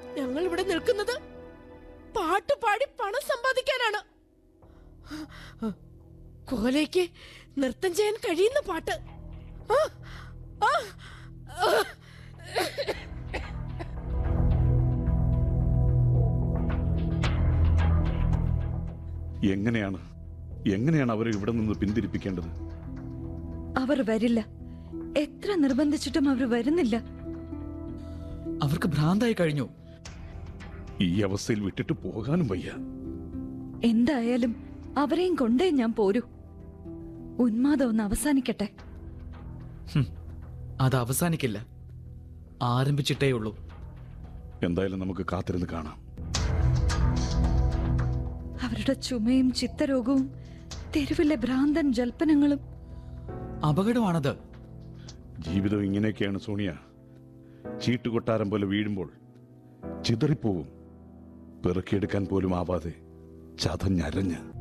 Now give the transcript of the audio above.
ഞങ്ങൾ ഇവിടെ നിൽക്കുന്നത് പാട്ട് പാടി പണം സമ്പാദിക്കാനാണ് കോലയ്ക്ക് നൃത്തം ചെയ്യാൻ കഴിയുന്ന പാട്ട് ആ, ആ, ആ. എങ്ങനെയാണ് എങ്ങനെയാണ് അവരെ ഇവിടെ നിന്ന് പിന്തിരിപ്പിക്കേണ്ടത് അവർ വരില്ല എത്ര നിർബന്ധിച്ചിട്ടും അവർ വരുന്നില്ല അവർക്ക് ഭ്രാന്തായി കഴിഞ്ഞു ഈ അവസ്ഥയിൽ വിട്ടിട്ട് പോകാനും വയ്യ എന്തായാലും അവരെയും കൊണ്ടേ ഞാൻ പോരൂ ഉന്മാദം ഒന്ന് അവസാനിക്കട്ടെ ഹും, അത് അവസാനിക്കില്ല ആരംഭിച്ചിട്ടേ ഉള്ളൂ എന്തായാലും നമുക്ക് കാത്തിരുന്ന് കാണാം അവരുടെ ചുമയും ചിത്തരോഗവും തെരുവിലെ ഭ്രാന്തൻ ജൽപ്പനങ്ങളും അപകടമാണത് ജീവിതം ഇങ്ങനെയൊക്കെയാണ് സോണിയ ചീട്ടുകൊട്ടാരം പോലെ വീഴുമ്പോൾ ചിതറിപ്പോവും പെറുക്കിയെടുക്കാൻ പോലും ആവാതെ ചതഞ്ഞരഞ്ഞ്